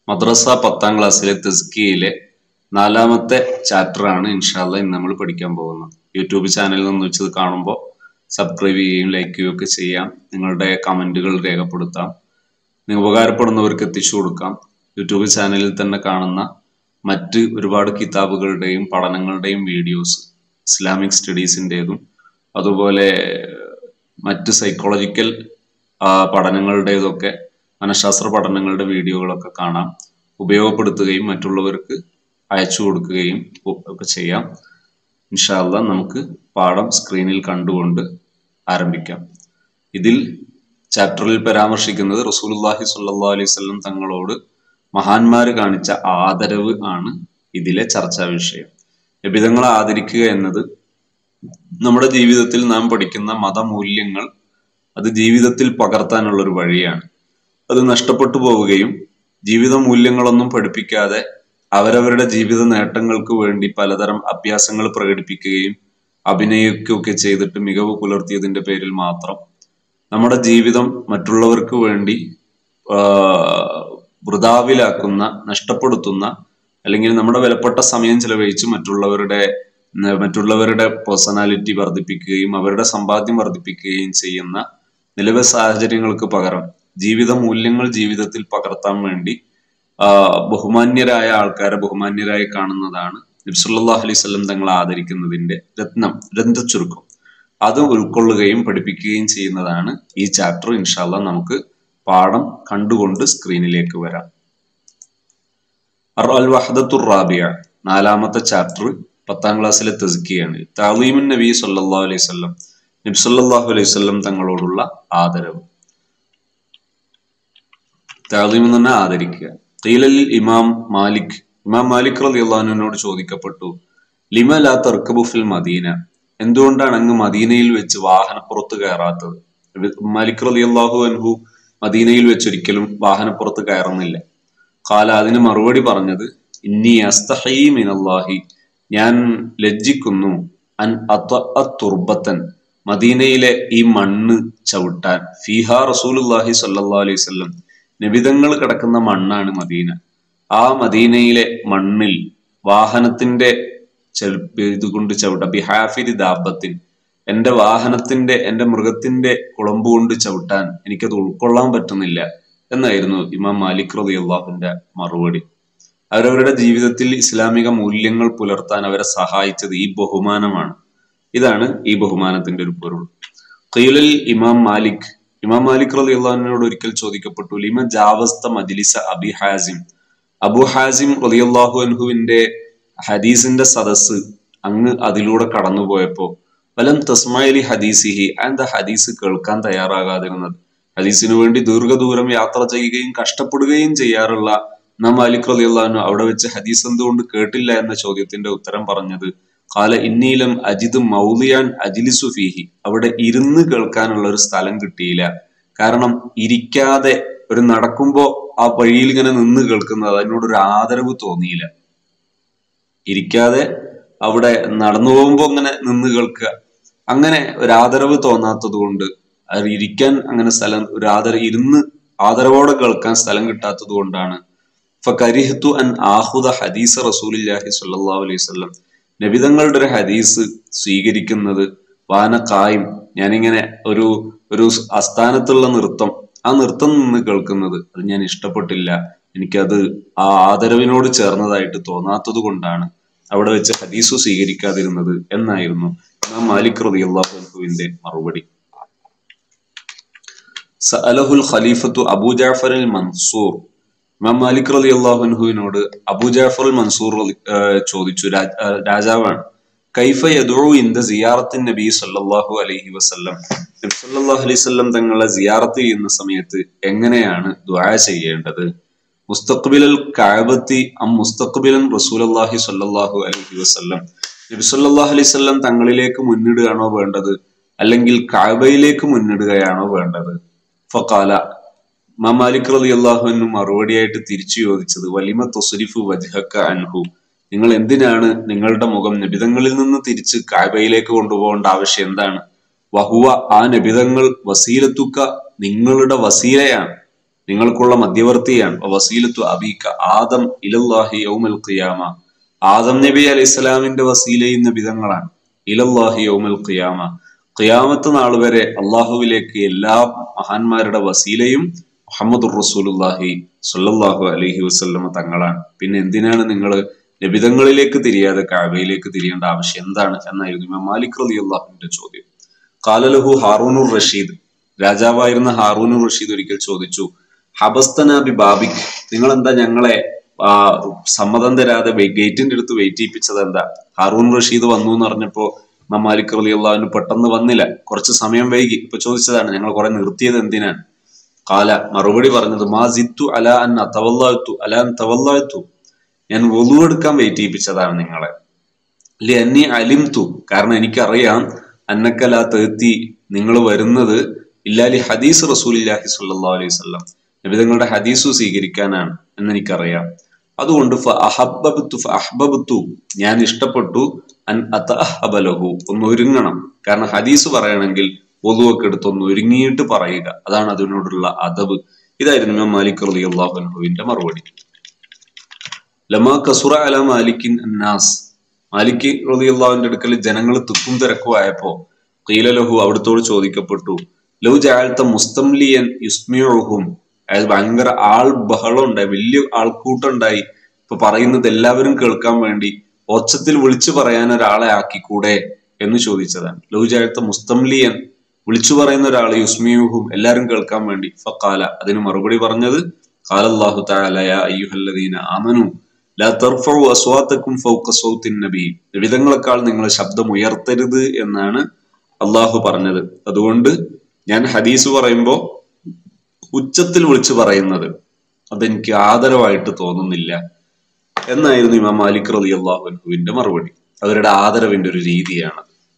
മദ്രസ പത്താം ക്ലാസ്സിലെ തെസ്കിയിലെ നാലാമത്തെ ചാപ്റ്റർ ആണ് ഇൻഷാല്ല ഇന്ന് നമ്മൾ പഠിക്കാൻ പോകുന്നത് യൂട്യൂബ് ചാനലിൽ നിന്ന് വെച്ചത് കാണുമ്പോൾ സബ്സ്ക്രൈബ് ചെയ്യുകയും ലൈക്ക് ചെയ്യുകയും ഒക്കെ ചെയ്യാം നിങ്ങളുടെ കമന്റുകൾ രേഖപ്പെടുത്താം നിങ്ങൾ ഉപകാരപ്പെടുന്നവർക്ക് എത്തിച്ചു കൊടുക്കാം യൂട്യൂബ് ചാനലിൽ തന്നെ കാണുന്ന മറ്റ് ഒരുപാട് കിതാബുകളുടെയും പഠനങ്ങളുടെയും വീഡിയോസ് ഇസ്ലാമിക് സ്റ്റഡീസിൻ്റെതും അതുപോലെ മറ്റ് സൈക്കോളജിക്കൽ പഠനങ്ങളുടേതൊക്കെ മനഃശാസ്ത്ര പഠനങ്ങളുടെ വീഡിയോകളൊക്കെ കാണാം ഉപയോഗപ്പെടുത്തുകയും മറ്റുള്ളവർക്ക് അയച്ചു കൊടുക്കുകയും ഒക്കെ ചെയ്യാം ഇൻഷാല്ല നമുക്ക് പാഠം സ്ക്രീനിൽ കണ്ടുകൊണ്ട് ആരംഭിക്കാം ഇതിൽ ചാപ്റ്ററിൽ പരാമർശിക്കുന്നത് റസൂലുല്ലാഹി സ്വല്ലല്ലാഹു അലൈഹി വസല്ലം തങ്ങളോട് മഹാന്മാര് കാണിച്ച ആദരവ് ആണ് ഇതിലെ ചർച്ചാ വിഷയം ലഭിതങ്ങളെ ആദരിക്കുക എന്നത് നമ്മുടെ ജീവിതത്തിൽ നാം പഠിക്കുന്ന മതമൂല്യങ്ങൾ അത് ജീവിതത്തിൽ പകർത്താനുള്ള ഒരു വഴിയാണ് അത് നഷ്ടപ്പെട്ടു പോവുകയും ജീവിത മൂല്യങ്ങളൊന്നും പഠിപ്പിക്കാതെ അവരവരുടെ ജീവിത നേട്ടങ്ങൾക്ക് വേണ്ടി പലതരം അഭ്യാസങ്ങൾ പ്രകടിപ്പിക്കുകയും അഭിനയിക്കുകയൊക്കെ ചെയ്തിട്ട് മികവ് പുലർത്തിയതിന്റെ പേരിൽ മാത്രം നമ്മുടെ ജീവിതം മറ്റുള്ളവർക്ക് വേണ്ടി വൃതാവിലാക്കുന്ന നഷ്ടപ്പെടുത്തുന്ന അല്ലെങ്കിൽ നമ്മുടെ വിലപ്പെട്ട സമയം ചെലവഴിച്ച് മറ്റുള്ളവരുടെ മറ്റുള്ളവരുടെ പേഴ്സണാലിറ്റി വർദ്ധിപ്പിക്കുകയും അവരുടെ സമ്പാദ്യം വർദ്ധിപ്പിക്കുകയും ചെയ്യുന്ന നിലവിലെ സാഹചര്യങ്ങൾക്ക് പകരം ജീവിത മൂല്യങ്ങൾ ജീവിതത്തിൽ പകർത്താൻ വേണ്ടി ബഹുമാന്യരായ ആൾക്കാരെ ബഹുമാന്യരായി കാണുന്നതാണ് നബ്സല്ലാഹു അലൈഹി സ്വലം തങ്ങൾ ആദരിക്കുന്നതിന്റെ രത്നം രന്ധ്രച്ചുരുക്കം അത് ഉൾക്കൊള്ളുകയും പഠിപ്പിക്കുകയും ചെയ്യുന്നതാണ് ഈ ചാപ്റ്റർ ഇൻഷാല്ല നമുക്ക് പാഠം കണ്ടുകൊണ്ട് സ്ക്രീനിലേക്ക് വരാം അൽ വഹദത്തുർ റാബിയ നാലാമത്തെ ചാപ്റ്റർ പത്താം ക്ലാസ്സിലെ തെസ്കിയാണ് താലീമുൻ നബി സല്ലാ അലൈഹി സ്വല്ലം നബി സല്ലാഹു അലൈഹി സ്വല്ലം തങ്ങളോടുള്ള ആദരവ് താലീം എന്ന് പറഞ്ഞാൽ ആദരിക്കുക തീലലിൽ ഇമാം മാലിക് ഇമാം മാലിക് റലി അള്ളഹാനുവിനോട് ചോദിക്കപ്പെട്ടു ലിമ ലാ തർക്കബു ഫിൽ മദീന എന്തുകൊണ്ടാണ് അങ്ങ് മദീനയിൽ വെച്ച് വാഹനപ്പുറത്ത് കയറാത്തത് മാലിക് റലി അള്ളാഹു അൻഹു മദീനയിൽ വെച്ച് ഒരിക്കലും വാഹനപ്പുറത്ത് കയറുന്നില്ല കാല അതിന് മറുപടി പറഞ്ഞത് ഇന്നി അസ്തഹീ മിനല്ലാഹി ഞാൻ ലജ്ജിക്കുന്നു അൻ തുർബത്തൻ മദീനയിലെ ഈ മണ്ണ് ചവിട്ടാൻ ഫിഹ റസൂലുല്ലാഹി സല്ലാ അലൈഹി വസല്ലം നബിതങ്ങൾ കിടക്കുന്ന മണ്ണാണ് മദീന ആ മദീനയിലെ മണ്ണിൽ വാഹനത്തിന്റെ ഇതുകൊണ്ട് ചവിട്ട ബിഹാഫിരി ദാബത്തിൻ എന്റെ വാഹനത്തിന്റെ എന്റെ മൃഗത്തിന്റെ കുളമ്പ് കൊണ്ട് ചവിട്ടാൻ എനിക്കത് ഉൾക്കൊള്ളാൻ പറ്റുന്നില്ല എന്നായിരുന്നു ഇമാം മാലിക് റബി അള്ളാഹുവിന്റെ മറുപടി അവരവരുടെ ജീവിതത്തിൽ ഇസ്ലാമിക മൂല്യങ്ങൾ പുലർത്താൻ അവരെ സഹായിച്ചത് ഈ ബഹുമാനമാണ് ഇതാണ് ഈ ബഹുമാനത്തിന്റെ ഒരു പൊരുൾ ഖീലൽ ഇമാം മാലിക് ഇമാം മാലിക് റലി അള്ളാഹുവിനോട് ഒരിക്കൽ ചോദിക്കപ്പെട്ടു ലിമ ജാവസ്ത മജ്ലിസ അബി ഹാസിം അബു ഹാസിം റലി അള്ളാഹു അൻഹുവിന്റെ ഹദീസിന്റെ സദസ് അങ്ങ് അതിലൂടെ കടന്നുപോയപ്പോ വലം തസ്മാലി ഹദീസിഹി എന്താ ഹദീസ് കേൾക്കാൻ തയ്യാറാകാതിരുന്നത് ഹദീസിനു വേണ്ടി ദീർഘദൂരം യാത്ര ചെയ്യുകയും കഷ്ടപ്പെടുകയും ചെയ്യാറുള്ള നാം മാലിക് റലി അള്ളഹാനു അവിടെ വെച്ച് ഹദീസ് എന്തുകൊണ്ട് കേട്ടില്ല എന്ന ചോദ്യത്തിന്റെ ഉത്തരം പറഞ്ഞത് കാല ഇന്നീലം അജിദ് മൗലിയാൻ അജിലിസു ഫീഹി അവിടെ ഇരുന്ന് കേൾക്കാനുള്ള ഒരു സ്ഥലം കിട്ടിയില്ല കാരണം ഇരിക്കാതെ ഒരു നടക്കുമ്പോ ആ വഴിയിൽ ഇങ്ങനെ നിന്ന് കേൾക്കുന്നത് അതിനോട് ഒരു ആദരവ് തോന്നിയില്ല ഇരിക്കാതെ അവിടെ നടന്നു പോകുമ്പോ അങ്ങനെ നിന്ന് കേൾക്കുക അങ്ങനെ ഒരു ആദരവ് തോന്നാത്തത് കൊണ്ട് അത് ഇരിക്കാൻ അങ്ങനെ സ്ഥലം ഒരു ആദര ഇരുന്ന് ആദരവോടെ കേൾക്കാൻ സ്ഥലം കിട്ടാത്തത് കൊണ്ടാണ് ഫകരിഹത്തു അൻ ആഹുദ ഹദീസ് റസൂലില്ലാഹി സല്ലാ അലൈഹി വസല്ലം നബിതങ്ങളുടെ ഒരു ഹദീസ് സ്വീകരിക്കുന്നത് വാന കായും ഞാനിങ്ങനെ ഒരു ഒരു അസ്ഥാനത്തുള്ള നൃത്തം ആ നൃത്തം നിന്ന് കേൾക്കുന്നത് അത് ഞാൻ ഇഷ്ടപ്പെട്ടില്ല എനിക്കത് ആ ആദരവിനോട് ചേർന്നതായിട്ട് തോന്നാത്തത് കൊണ്ടാണ് അവിടെ വെച്ച് ഹദീസ് സ്വീകരിക്കാതിരുന്നത് എന്നായിരുന്നു ഇമാം മാലിക് റതി അള്ളാഹുവിന്റെ മറുപടി സഅലഹുൽ ഖലീഫത്തു അബൂ ജാഫർ അൽ മൻസൂർ ഇമാം മാലിക് റലി അള്ളാഹുൻഹുവിനോട് അബൂ ജാഫർ അൽ മൻസൂർ ചോദിച്ചു രാജാവാണ് കൈഫ യദുഉ ഇന്ദ സിയാറത്തിൻ നബി സല്ലല്ലാഹു അലൈഹി വസല്ലം നബി സല്ലല്ലാഹു അലൈഹി വസല്ലം തങ്ങളെ സിയാറത്ത് ചെയ്യുന്ന സമയത്ത് എങ്ങനെയാണ് ദുആ ചെയ്യേണ്ടത് മുസ്തഖ്ബിലൽ കഅബത്തി അം മുസ്തഖ്ബിലൻ റസൂലുള്ളാഹി സ്വല്ലല്ലാഹു അലൈഹി വസല്ലം നബി സല്ലല്ലാഹു അലൈഹി വസല്ലം തങ്ങളിലേക്ക് മുന്നിടുകയാണോ വേണ്ടത് അല്ലെങ്കിൽ കഅബയിലേക്ക് മുന്നിടുകയാണോ വേണ്ടത് ഫഖാല മാലിക് റലി അള്ളാഹുവിന് മറുപടിയായിട്ട് തിരിച്ചു ചോദിച്ചത് വലിമ തൊസുരിഫു വജ്ഹക്ക അൻഹു നിങ്ങൾ എന്തിനാണ് നിങ്ങളുടെ മുഖം നബിതങ്ങളിൽ നിന്ന് തിരിച്ച് കാബയിലേക്ക് കൊണ്ടുപോകേണ്ട ആവശ്യം എന്താണ് വഹുവ ആ നബിതങ്ങൾ വസീലത്തുക്ക നിങ്ങളുടെ വസീലയാണ് നിങ്ങൾക്കുള്ള മധ്യവർത്തിയാണ് വസീലത്തു അബീക്ക ആദം ഇലല്ലാഹി യൗമൽ ഖിയാമ ആദം നബി അലൈഹി ഇസ്ലാമിന്റെ വസീലയും നബിതങ്ങളാണ് ഇലല്ലാഹി യൗമൽ ഖിയാമ ഖിയാമത്ത് നാൾ വരെ അള്ളാഹുവിലേക്ക് എല്ലാ മഹാന്മാരുടെ വസീലയും മുഹമ്മദ് റസൂലുല്ലാഹി സല്ലല്ലാഹു അലൈഹി വസല്ലമ തങ്ങളാണ് പിന്നെ എന്തിനാണ് നിങ്ങൾ നബിതങ്ങളിലേക്ക് തിരിയാതെ കാബയിലേക്ക് തിരിയേണ്ട ആവശ്യം എന്താണ് എന്നായിരുന്നു ഇമാം മാലിക് റലി അള്ളാഹുവിന്റെ ചോദ്യം കാലലഹു ഹാറൂനുർ റഷീദ് രാജാവായിരുന്ന ഹാറൂനുർ റഷീദ് ഒരിക്കൽ ചോദിച്ചു ഹബസ്തന ബി ബാബിക് നിങ്ങൾ എന്താ ഞങ്ങളെ ആ, സമ്മതം തരാതെ ഗേറ്റിന്റെ അടുത്ത് വെയിറ്റ് ചെയ്യിപ്പിച്ചത് എന്താ ഹാറൂൺ റഷീദ് വന്നു എന്ന് പറഞ്ഞപ്പോ ഇമാം മാലിക് റലി അള്ളാഹുവിന് പെട്ടെന്ന് വന്നില്ല കുറച്ച് സമയം വൈകി ഇപ്പൊ ചോദിച്ചതാണ് ഞങ്ങൾ കുറെ നിർത്തിയത് എന്തിനാണ് കാല മറുപടി പറഞ്ഞത് മാ സിത്തു അല അൻ തവല്ലാത്തു അല അൻ തവല്ലാത്തു ഞാൻ വൊലു എടുക്കാൻ വെയിറ്റ് ചെയ്യിപ്പിച്ചതാണ് നിങ്ങളെ അല്ലെ അന്നി അലിംതു കാരണം എനിക്കറിയാം അന്നക്കല തേത്തി നിങ്ങൾ വരുന്നത് ഇല്ലാലി ഹദീസ് റസൂലില്ലാഹി സല്ലല്ലാഹു അലൈഹി വസല്ലം നബിതങ്ങളുടെ ഹദീസു സ്വീകരിക്കാനാണ് എന്ന് എനിക്കറിയാം അതുകൊണ്ട് ഫ അഹബ്ബബ്തു ഫ അഹ്ബബ്തു ഞാൻ ഇഷ്ടപ്പെട്ടു അൻ അതഅഹബലഹു ഒന്ന് ഒരുങ്ങണം കാരണം ഹദീസ് പറയണമെങ്കിൽ പൊതുവൊക്കെ എടുത്ത് ഒന്ന് ഒരുങ്ങിയിട്ട് പറയുക അതാണ് അതിനോടുള്ള അദബ് ഇതായിരുന്നു ഇമാം മാലിക് റളിയല്ലാഹു അൻഹുവിന്റെ മറുപടി ലമാ കസുറ അല മാലിക്കിൻ അന്നാസ് മാലിക് റളിയല്ലാഹുവിന്റെ അടുക്കൽ ജനങ്ങൾ തിക്കും തിരക്കും ആയപ്പോ ഖീലലഹു അവിടുത്തോട് ചോദിക്കപ്പെട്ടു ലൗ ജാലത്ത മുസ്തംലിയൻ യുസ്മിയുഹും അതായത് ഭയങ്കര ആൾ ബഹളം ഉണ്ടായി വലിയ ആൾക്കൂട്ടം ഉണ്ടായി ഇപ്പൊ പറയുന്നത് എല്ലാവരും കേൾക്കാൻ വേണ്ടി ഒച്ചത്തിൽ വിളിച്ചു പറയാൻ ഒരാളെ ആക്കിക്കൂടെ എന്ന് ചോദിച്ചതാണ് ലൗ ജാലത്ത മുസ്തംലിയൻ വിളിച്ചു പറയുന്ന ഒരാൾ യുസ്മിയുഹും എല്ലാവരും കേൾക്കാൻ വേണ്ടി ഫക്കാല അതിന് മറുപടി പറഞ്ഞത് കാലല്ലാഹു തആല യാ അയ്യുഹല്ലദീന ആമനു ലാ തർഫഉ അസ്വാതക്കും ഫൗക സൗത്തിൻ നബി വിധങ്ങളെക്കാൾ നിങ്ങൾ ശബ്ദം ഉയർത്തരുത് എന്നാണ് അള്ളാഹു പറഞ്ഞത് അതുകൊണ്ട് ഞാൻ ഹദീസ് പറയുമ്പോൾ ഉച്ചത്തിൽ വിളിച്ചു പറയുന്നത് അതെനിക്ക് ആദരവായിട്ട് തോന്നുന്നില്ല എന്നായിരുന്നു ഇമാം മാലിക് റലി അള്ളാഹുവിന്റെ മറുപടി അവരുടെ ആദരവിന്റെ ഒരു രീതിയാണ്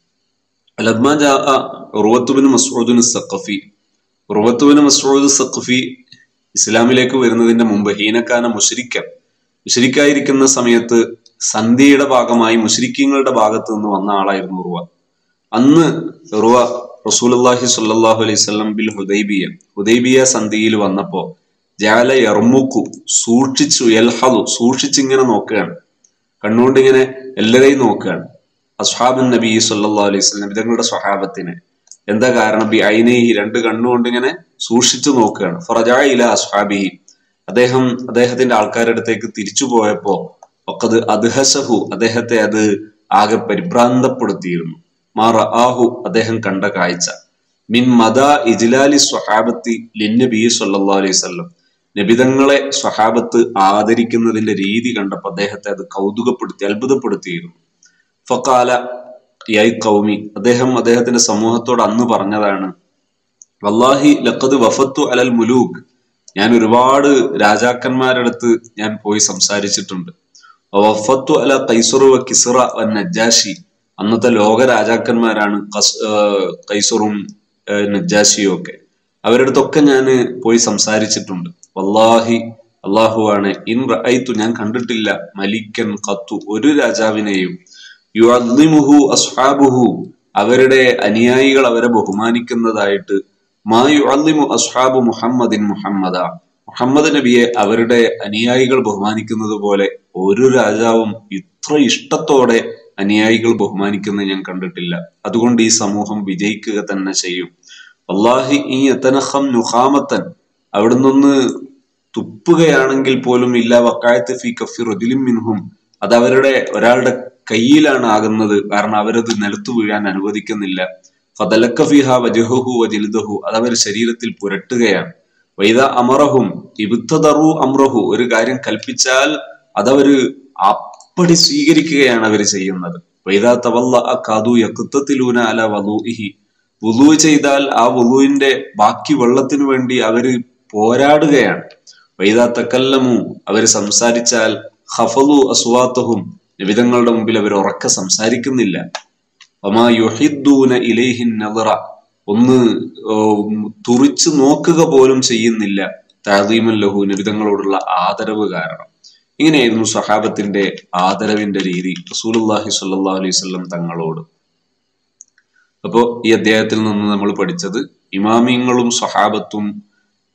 ലബ്മാ ജാ ഉറുവത്തുബിന് മസ്ഊദിന് സഖഫി ഉറുവത്തുബിന് മസ്ഊദ് സഖഫി ഇസ്ലാമിലേക്ക് വരുന്നതിന്റെ മുമ്പ് ഹീനക്കാന മുഷരിക്കൻ മുഷരിക്കായിരിക്കുന്ന സമയത്ത് സന്ധ്യയുടെ ഭാഗമായി മുഷരിക്കങ്ങളുടെ ഭാഗത്ത് നിന്ന് വന്ന ആളായിരുന്നു ഉറുവ അന്ന് ഉറുവ റസൂലുള്ളാഹി സ്വല്ലല്ലാഹു അലൈഹി വസല്ലം ബിൽ ഹുദൈബിയ ഹുദൈബിയ സന്ധിയിൽ വന്നപ്പോ ജാല യർമുക്കു സൂക്ഷിച്ചു യൽഹദു സൂക്ഷിച്ചിങ്ങനെ നോക്കുകയാണ് കണ്ണുകൊണ്ട് ഇങ്ങനെ എല്ലാരെയും നോക്കുകയാണ് അസ്ഹാബിൻ നബി സല്ലല്ലാഹു അലൈഹി വസല്ലം ഇതങ്ങളുടെ സ്വഹാബത്തിനെ എന്താ കാരണം ബി ഐനൈഹി രണ്ട് കണ്ണുകൊണ്ട് ഇങ്ങനെ സൂക്ഷിച്ചു നോക്കുകയാണ് ഫറജാ ഇല അസ്ഹാബിഹി അദ്ദേഹം അദ്ദേഹത്തിന്റെ ആൾക്കാരുടെ അടുത്തേക്ക് തിരിച്ചു പോയപ്പോ ഒക്കത് അദ്ഹസഹു അദ്ദേഹത്തെ അത് ആകെ പരിഭ്രാന്തപ്പെടുത്തിയിരുന്നു മാ റആഹു അദ്ദേഹം കണ്ട കാഴ്ച മിൻ മദ ഇജ്ലാലി സ്വഹാബത്തി ലിന്നബി സല്ലല്ലാഹു അലൈഹി വസല്ലം നബിതങ്ങളെ സ്വഹാബത്ത് ആദരിക്കുന്നതിന്റെ രീതി കണ്ടപ്പോൾ അദ്ദേഹത്തെ അത് കൗതുകപ്പെടുത്തി അത്ഭുതപ്പെടുത്തിയിരുന്നു ഫക്കാല യൈ കൗമി അദ്ദേഹം അദ്ദേഹത്തിന്റെ സമൂഹത്തോട് അന്ന് പറഞ്ഞതാണ് വല്ലാഹി ലഖദ് വഫത്തു അലൽ മുലൂക്ക് ഞാൻ ഒരുപാട് രാജാക്കന്മാരുടെ അടുത്ത് ഞാൻ പോയി സംസാരിച്ചിട്ടുണ്ട് വഫത്തു അല കൈസറു വ കിസ്റ വ നജാഷി അന്നത്തെ ലോക രാജാക്കന്മാരാണ് കസ്- ഏർ കൈസറും ഏർ നജാഷിയും ഒക്കെ അവരുടെ അടുത്തൊക്കെ ഞാൻ പോയി സംസാരിച്ചിട്ടുണ്ട് വല്ലാഹി അള്ളാഹുവാണ് ഇൻ റഅയ്തു ഞാൻ കണ്ടിട്ടില്ല മലിക്കൻ ഖത്തു ഒരു രാജാവിനെയും യുഅദ്ദിമുഹു അസ്ഹാബുഹു അവരുടെ അനുയായികൾ അവരെ ബഹുമാനിക്കുന്നതായിട്ട് മാ യുഅദ്ദിമു അസ്ഹാബു മുഹമ്മദിൻ മുഹമ്മദ മുഹമ്മദ് നബിയെ അവരുടെ അനുയായികൾ ബഹുമാനിക്കുന്നത് പോലെ ഒരു രാജാവും ഇത്ര ഇഷ്ടത്തോടെ അനുയായികൾ ബഹുമാനിക്കുന്നത് ഞാൻ കണ്ടിട്ടില്ല അതുകൊണ്ട് ഈ സമൂഹം വിജയിക്കുക തന്നെ ചെയ്യും അള്ളാഹി ഈ എത്തനഹം നുഹാമത്തൻ അവിടെ നിന്ന് തുപ്പുകയാണെങ്കിൽ പോലും ഇല്ല വക്കായത്ത് ഫി കഫി റജുലിം മിൻഹും അത് അവരുടെ ഒരാളുടെ കയ്യിലാണ് ആകുന്നത് കാരണം അവരത് നിലത്തു വീഴാൻ അനുവദിക്കുന്നില്ല ഫതലക്ക ഫിഹ വജഹുഹു വജിൽദഹു അത് അവർ ശരീരത്തിൽ പുരട്ടുകയാണ് വൈദ അമറഹും ഇബുത്തദറു അമ്രഹു ഒരു കാര്യം കൽപ്പിച്ചാൽ അതവര് അപ്പടി സ്വീകരിക്കുകയാണ് അവർ ചെയ്യുന്നത് വൈദ തവല്ല കാതു യക്കുത്തത്തിലൂന അല വലൂഹി വുളു ചെയ്താൽ ആ വുളുവിന്റെ ബാക്കി വെള്ളത്തിനു വേണ്ടി അവര് പോരാടുകയാണ് വൈദ തക്കല്ലമു അവര് സംസാരിച്ചാൽ ഹഫലു അസ്വാത്തഹും നിബിതങ്ങളുടെ മുമ്പിൽ അവർ ഉറക്കെ സംസാരിക്കുന്നില്ല ഒമാ യുഹിദ്ദൂന ഇലൈഹിൻ നദറ ഒന്ന് ഉം, തുറിച്ചു നോക്കുക പോലും ചെയ്യുന്നില്ല താദീമൻ ലഹു നിബിതങ്ങളോടുള്ള ആദരവ് കാരണം ഇങ്ങനെയായിരുന്നു സഹാബത്തിന്റെ ആദരവിന്റെ രീതി റസൂലുള്ളാഹി സ്വല്ലല്ലാഹു അലൈഹി വസല്ലം തങ്ങളോട് അപ്പോ ഈ അധ്യായത്തിൽ നിന്ന് നമ്മൾ പഠിച്ചത് ഇമാമിങ്ങളും സഹാബത്തും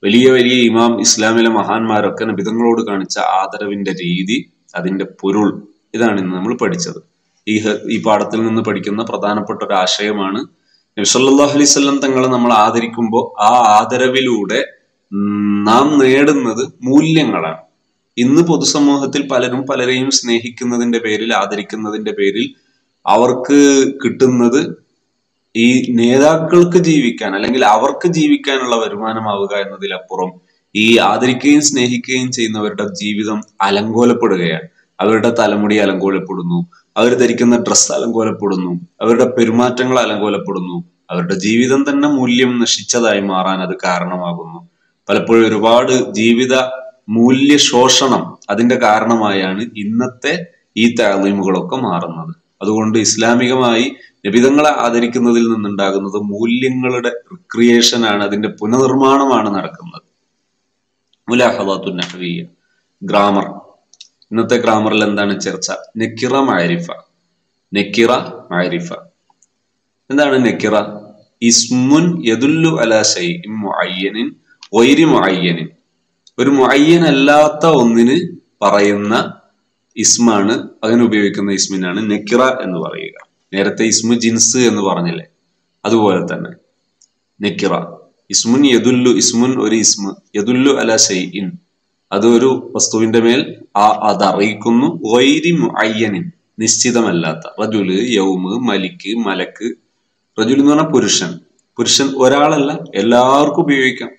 വലിയ വലിയ ഇമാം ഇസ്ലാമിലെ മഹാന്മാരൊക്കെ നബിതങ്ങളോട് കാണിച്ച ആദരവിന്റെ രീതി അതിന്റെ പൊരുൾ ഇതാണ് ഇന്ന് നമ്മൾ പഠിച്ചത് ഈ ഹ- ഈ പാഠത്തിൽ നിന്ന് പഠിക്കുന്ന പ്രധാനപ്പെട്ട ഒരു ആശയമാണ് നബി സല്ലല്ലാഹു അലൈഹി വസല്ലം തങ്ങളെ നമ്മൾ ആദരിക്കുമ്പോൾ ആ ആദരവിലൂടെ ഉം, നാം നേടുന്നത് മൂല്യങ്ങളാണ് ഇന്ന് പൊതുസമൂഹത്തിൽ പലരും പലരെയും സ്നേഹിക്കുന്നതിന്റെ പേരിൽ ആദരിക്കുന്നതിന്റെ പേരിൽ അവർക്ക് കിട്ടുന്നത് ഈ നേതാക്കൾക്ക് ജീവിക്കാൻ അല്ലെങ്കിൽ അവർക്ക് ജീവിക്കാനുള്ള വരുമാനമാവുക എന്നതിലപ്പുറം ഈ ആദരിക്കുകയും സ്നേഹിക്കുകയും ചെയ്യുന്നവരുടെ ജീവിതം അലങ്കോലപ്പെടുകയാണ് അവരുടെ തലമുടി അലങ്കോലപ്പെടുന്നു അവർ ധരിക്കുന്ന ഡ്രസ്സ് അലങ്കോലപ്പെടുന്നു അവരുടെ പെരുമാറ്റങ്ങൾ അലങ്കോലപ്പെടുന്നു അവരുടെ ജീവിതം തന്നെ മൂല്യം നശിച്ചതായി മാറാൻ അത് കാരണമാകുന്നു പലപ്പോഴും ഒരുപാട് ജീവിത മൂല്യ ശോഷണം അതിന്റെ കാരണമായാണ് ഇന്നത്തെ ഈ താലീമുകളൊക്കെ മാറുന്നത് അതുകൊണ്ട് ഇസ്ലാമികമായി നബിതങ്ങളെ ആദരിക്കുന്നതിൽ നിന്നുണ്ടാകുന്നത് മൂല്യങ്ങളുടെ റിക്രിയേഷൻ ആണ് അതിന്റെ പുനർനിർമ്മാണമാണ് നടക്കുന്നത് മുലാഹദാത്തു നഹ്വിയ ഗ്രാമർ ഇന്നത്തെ ഗ്രാമറിൽ എന്താണ് ചർച്ച നെക്കിറ മാരിഫ നെക്കിറ മാരിഫ എന്താണ് നെക്കിറ ഇസ്മുൻ യദുല്ലു അല ഷൈഇൻ മുഅയ്യനിൻ വൈരി മുഅയ്യനിൻ ഒരു മുഅയ്യൻ അല്ലാത്ത ഒന്നിന് പറയുന്ന ഇസ്മാണ് അതിന് ഉപയോഗിക്കുന്ന ഇസ്മിനാണ് നെക്കിറ എന്ന് പറയുക നേരത്തെ ഇസ്മു ജിൻസ് എന്ന് പറഞ്ഞില്ലേ അതുപോലെ തന്നെ നെക്കിറ ഇസ്മുൻ യദുല്ലു ഇസ്മുൻ ഒരു ഇസ്മു യദുല്ലു അല ഷൈഇൻ അത് ഒരു വസ്തുവിന്റെ മേൽ ആ അത് അറിയിക്കുന്നു വൈരി മുഅയ്യനിൻ നിശ്ചിതമല്ലാത്ത റജുല് യൗമ് മലിക്ക് മലക്ക് റജുൽ എന്ന് പറഞ്ഞാൽ പുരുഷൻ പുരുഷൻ ഒരാളല്ല എല്ലാവർക്കും ഉപയോഗിക്കാം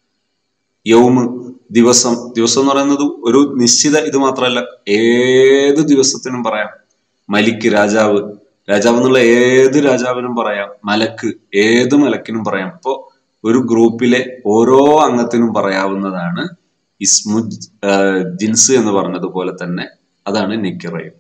യൗമ് ദിവസം ദിവസം എന്ന് പറയുന്നത് ഒരു നിശ്ചിത ഇത് മാത്രമല്ല ഏത് ദിവസത്തിനും പറയാം മലിക്ക് രാജാവ് രാജാവ് എന്നുള്ള ഏത് രാജാവിനും പറയാം മലക്ക് ഏത് മലക്കിനും പറയാം അപ്പോ ഒരു ഗ്രൂപ്പിലെ ഓരോ അംഗത്തിനും പറയാവുന്നതാണ് ഇസ്മു ആ, ജിൻസ് എന്ന് പറഞ്ഞതുപോലെ തന്നെ അതാണ് നിക്കിറയും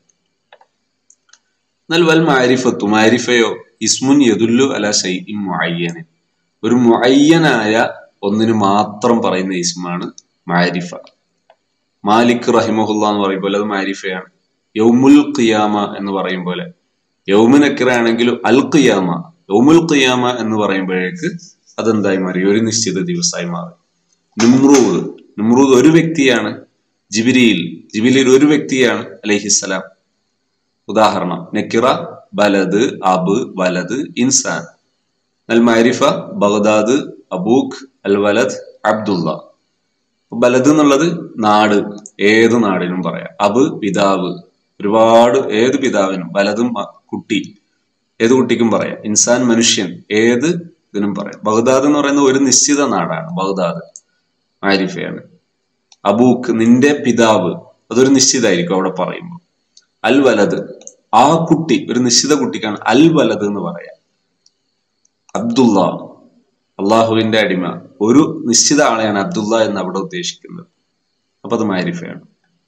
എന്നാൽ വൽ മാരിഫത്തു മാരിഫയോ ഇസ്മുൻ യദുല്ലു അല ഷൈഇൻ മുഅയ്യനിൻ ഒരു മുഅയ്യനായ ഒന്നിന് മാത്രം പറയുന്ന ഇസ്മാണ് മാരിഫ മാലിക് റഹിമഹുല്ല എന്ന് പറയും പോലെ അത് മാരിഫയാണ് യൗമുൽ ഖിയാമ എന്ന് പറയും പോലെ യൗമു നക്കിറ ആണെങ്കിലും അൽ ഖിയാമ യൗമുൽ ഖിയാമ എന്ന് പറയുമ്പോഴേക്ക് അതെന്തായി മാറി ഒരു നിശ്ചിത ദിവസമായി മാറി നിമ്രൂദ് നിമ്രൂദ് ഒരു വ്യക്തിയാണ് ജിബിരിയിൽ ജിബിലിൽ ഒരു വ്യക്തിയാണ് അലൈഹിസ്സലാം ഉദാഹരണം നക്കിറ ബലദ് അബ് വലദ് ഇൻസാൻ അൽ മാരിഫ ബഗ്ദാദ് അബൂഖ് അൽ വലദ് അബ്ദുള്ള അപ്പൊ ബലദ് എന്നുള്ളത് നാട് ഏത് നാടിനും പറയാം അബ് പിതാവ് ഒരുപാട് ഏത് പിതാവിനും ബലതും മ- കുട്ടി ഏത് കുട്ടിക്കും പറയാം ഇൻസാൻ മനുഷ്യൻ ഏത് ഇതിനും പറയാം ബഗ്ദാദ് എന്ന് പറയുന്ന ഒരു നിശ്ചിത നാടാണ് ബഗ്ദാദ് മാരിഫയാണ് അബൂക്ക് നിന്റെ പിതാവ് അതൊരു നിശ്ചിതമായിരിക്കും അവിടെ പറയുമ്പോൾ അൽ വലത് ആ കുട്ടി ഒരു നിശ്ചിത കുട്ടിക്കാണ് അൽ വലത് എന്ന് പറയാം അബ്ദുള്ള അള്ളാഹുവിന്റെ അടിമ ഒരു നിശ്ചിത ആളെയാണ് അബ്ദുള്ള എന്ന് അവിടെ ഉദ്ദേശിക്കുന്നത് അപ്പൊ അത് മാരിഫയാണ്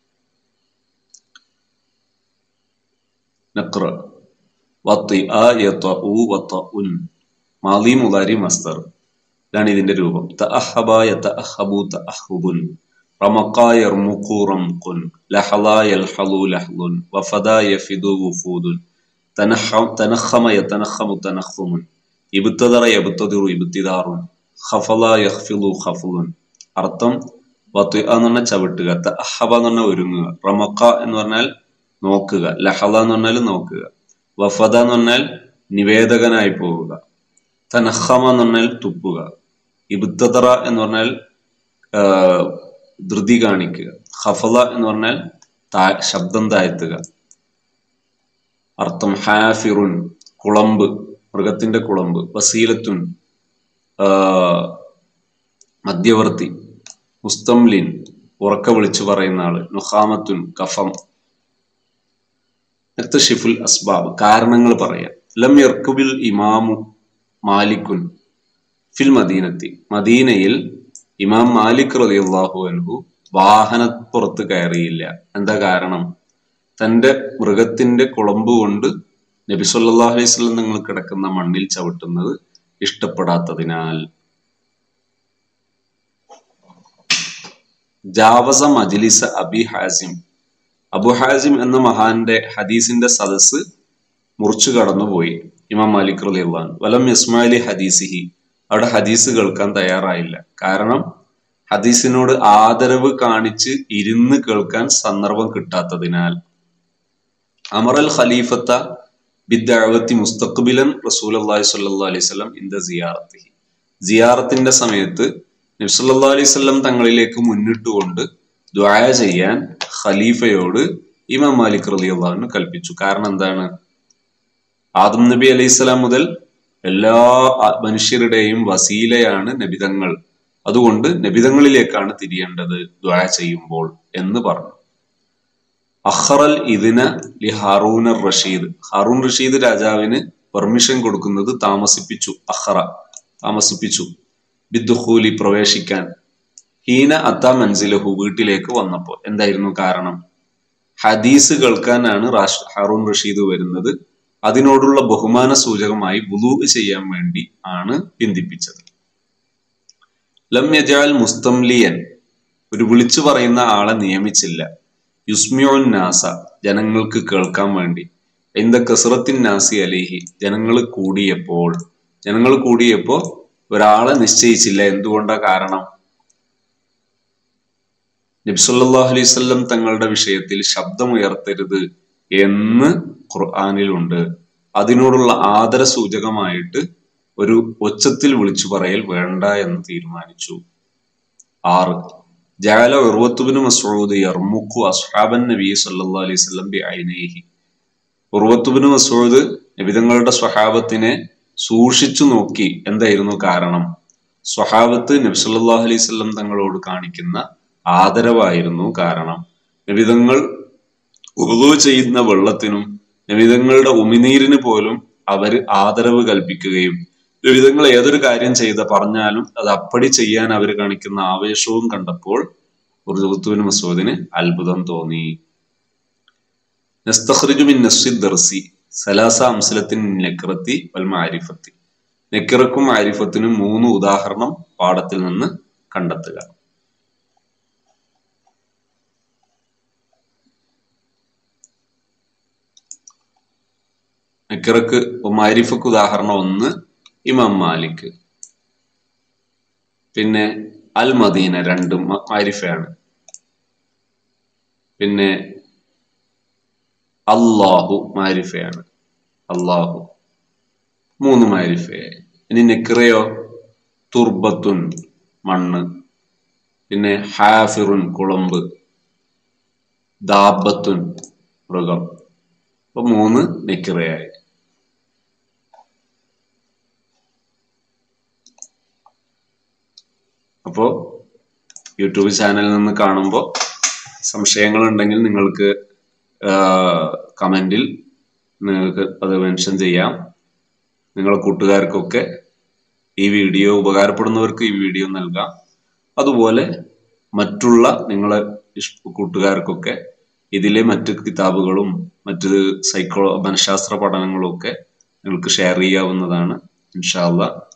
നക്ര വത്തിഅ യത്വഉ വത്വഉൻ മാളി മുളാരി മസ്തർ ഇതാണ് ഇതിന്റെ രൂപം തഅഹബ യതഅഹബു തഅഹബുൻ റമഖ യർമുഖു റംഖുൻ ലഹള യൽഹളു ലഹ്ലുൻ വഫദ യഫിദു വുഫൂദുൻ തനഹം തനഖമ യതനഖമു തനഖുമുൻ ഇബ്തദറ യബ്തദിറു ഇബ്തിദാറുൻ ഖഫല യഖ്ഫിദു ഖഫ്ലുൻ അർത്ഥം വത്തിഅ എന്ന് പറഞ്ഞാൽ ചവിട്ടുക തഅഹബ എന്ന് പറഞ്ഞാൽ ഒരുങ്ങുക റമഖ എന്ന് പറഞ്ഞാൽ നോക്കുക ലഹള എന്ന് പറഞ്ഞാൽ നോക്കുക വഫദ എന്ന് പറഞ്ഞാൽ നിവേദകനായി പോവുക തനഹമ എന്ന് പറഞ്ഞാൽ തുപ്പുക ഇബ്തദറ എന്ന് പറഞ്ഞാൽ ആ, ധൃതി കാണിക്കുക ഹഫല എന്ന് പറഞ്ഞാൽ താ- ശബ്ദം താഴ്ത്തുക അർത്ഥം ഹാഫിറുൻ കുളമ്പ് മൃഗത്തിന്റെ കുളമ്പ് വസീലത്തുൻ ആ, മധ്യവർത്തി മുസ്തംലിൻ ഉറക്ക വിളിച്ചു പറയുന്ന ആള് നുഹാമത്തുൻ കഫം അടുത്ത ഷിഫുൽ അസ്ബാബ് കാരണങ്ങൾ പറയാം ലം യർക്കുബിൽ ഇമാമു മാലിക്കുൻ ഫിൽ മദീനത്തി മദീനയിൽ ഇമാം മാലിക് റളിയല്ലാഹു അൻഹു വാഹനപ്പുറത്ത് കയറിയില്ല എന്താ കാരണം തന്റെ മൃഗത്തിന്റെ കുളമ്പ് കൊണ്ട് നബി സല്ലല്ലാഹു അലൈഹി വസല്ലം നിങ്ങൾ കിടക്കുന്ന മണ്ണിൽ ചവിട്ടുന്നത് ഇഷ്ടപ്പെടാത്തതിനാൽ ജാവസ മജ്ലിസ അബി ഹാസിം അബു ഹാസിം എന്ന മഹാന്റെ ഹദീസിന്റെ സദസ്സ് മുറിച്ചു കടന്നുപോയി ഇമാം മാലിക് റളിയല്ലാഹു വലം ഇസ്മായിലി ഹദീസിഹി അവിടെ ഹദീസ് കേൾക്കാൻ തയ്യാറായില്ല കാരണം ഹദീസിനോട് ആദരവ് കാണിച്ച് ഇരുന്ന് കേൾക്കാൻ സന്ദർഭം കിട്ടാത്തതിനാൽ അമറൽ ഖലീഫത്ത ബിദ്ദഅവത്തി മുസ്തഖ്ബിലൻ റസൂൽ അള്ളാഹി സ്വല്ലല്ലാഹു അലൈഹി വസല്ലം ഇന്ദ സിയാറത്തി സിയാറത്തിന്റെ സമയത്ത് നബി സല്ലല്ലാഹു അലൈഹി വസല്ലം തങ്ങളിലേക്ക് മുന്നിട്ടുകൊണ്ട് ദ്വായ ചെയ്യാൻ ഖലീഫയോട് ഇമാം മാലിക് റളിയല്ലാഹു അൻഹു കൽപ്പിച്ചു കാരണം എന്താണ് ആദം നബി അലൈഹി സ്വലാം മുതൽ എല്ലാ ആ- മനുഷ്യരുടെയും വസീലയാണ് നബിതങ്ങൾ അതുകൊണ്ട് നബിതങ്ങളിലേക്കാണ് തിരിയേണ്ടത് ദ്വാ ചെയ്യുമ്പോൾ എന്ന് പറഞ്ഞു അഹ്റൽ ഇതിന ലി ഹാറൂൻ റഷീദ് ഹാറൂൺ റഷീദ് രാജാവിന് പെർമിഷൻ കൊടുക്കുന്നത് താമസിപ്പിച്ചു അഹ്റ താമസിപ്പിച്ചു ബിദ്ദുഖൂലി പ്രവേശിക്കാൻ ഹീന അത്ത മൻസിലഹു വീട്ടിലേക്ക് വന്നപ്പോൾ എന്തായിരുന്നു കാരണം ഹദീസ് കേൾക്കാനാണ് റാഷ് ഹാറൂൺ റഷീദ് വരുന്നത് അതിനോടുള്ള ബഹുമാന സൂചകമായി വുളു ചെയ്യാൻ വേണ്ടി ആണ് പിന്തിപ്പിച്ചത് ലം യജാൽ മുസ്തംലിയൻ ഒരു വിളിച്ചു പറയുന്ന ആളെ നിയമിച്ചില്ല യുസ്മിയോൻ നാസ ജനങ്ങൾക്ക് കേൾക്കാൻ വേണ്ടി എന്ത കസറത്തിൻ നാസി അലിഹി ജനങ്ങൾ കൂടിയപ്പോൾ ജനങ്ങൾ കൂടിയപ്പോ ഒരാളെ നിശ്ചയിച്ചില്ല എന്തുകൊണ്ടാ കാരണം നബ്സല്ലാഹു അലൈഹി വസല്ലം തങ്ങളുടെ വിഷയത്തിൽ ശബ്ദമുയർത്തരുത് എന്ന് ഖുർആാനിലുണ്ട് അതിനോടുള്ള ആദര സൂചകമായിട്ട് ഒരു ഒച്ചത്തിൽ വിളിച്ചു പറയൽ വേണ്ട എന്ന് തീരുമാനിച്ചു ആറ് ജാല ഉർവത്തുബിന് മസൂദ് യർമുഖു അസ്ഹാബൻ നബി സല്ലല്ലാഹു അലൈഹി വസല്ലം ബി ഐനൈഹി ഉർവത്തുബിന് മസൂദ് നബിതങ്ങളുടെ സ്വഹാബത്തിനെ സൂക്ഷിച്ചു നോക്കി എന്തായിരുന്നു കാരണം സ്വഹാബത്ത് നബി സല്ലല്ലാഹു അലൈഹി വസല്ലം തങ്ങളോട് കാണിക്കുന്ന ആദരവായിരുന്നു കാരണം നബിതങ്ങൾ ഉറുദു ചെയ്യുന്ന വെള്ളത്തിനും നബിതങ്ങളുടെ ഉമിനീരിന് പോലും അവർ ആദരവ് കൽപ്പിക്കുകയും വിവിധങ്ങൾ ഏതൊരു കാര്യം ചെയ്ത പറഞ്ഞാലും അത് അപ്പടി ചെയ്യാൻ അവർ കാണിക്കുന്ന ആവേശവും കണ്ടപ്പോൾ ഉറുദുത്തുവിന് മസൂദിന് അത്ഭുതം തോന്നി നസ്തഖ്റിജു മിൻ നസ്സി ദർസി സലാസ അംസലത്തിൻ നക്രത്തി വൽ മാരിഫത്തി നെക്കിറക്കും മാരിഫത്തിനും മൂന്ന് ഉദാഹരണം പാഠത്തിൽ നിന്ന് കണ്ടെത്തുക നെക്കിറക്ക് മാരിഫക്ക് ഉദാഹരണം ഒന്ന് ഇമാം മാലിക് പിന്നെ അൽ മദീന രണ്ടും മ- മാരിഫയാണ് പിന്നെ അള്ളാഹു മാരിഫയാണ് അള്ളാഹു മൂന്ന് മാരിഫയായി ഇനി നെക്കിറയോ തുർബത്തുൻ മണ്ണ് പിന്നെ ഹാഫിറുൻ കുളമ്പ് ദാബത്തുൻ മൃഗം അപ്പൊ മൂന്ന് നെക്കിറയായി അപ്പോൾ യൂട്യൂബ് ചാനലിൽ നിന്ന് കാണുമ്പോൾ സംശയങ്ങൾ ഉണ്ടെങ്കിൽ നിങ്ങൾക്ക് കമൻറ്റിൽ നിങ്ങൾക്ക് അത് മെൻഷൻ ചെയ്യാം നിങ്ങളെ കൂട്ടുകാർക്കൊക്കെ ഈ വീഡിയോ ഉപകാരപ്പെടുന്നവർക്ക് ഈ വീഡിയോ നൽകാം അതുപോലെ മറ്റുള്ള നിങ്ങളെ ഇഷ്- കൂട്ടുകാർക്കൊക്കെ ഇതിലെ മറ്റ് കിതാബുകളും മറ്റ് സൈക്കോ മനഃശാസ്ത്ര പഠനങ്ങളും ഒക്കെ നിങ്ങൾക്ക് ഷെയർ ചെയ്യാവുന്നതാണ് ഇൻഷാല്ല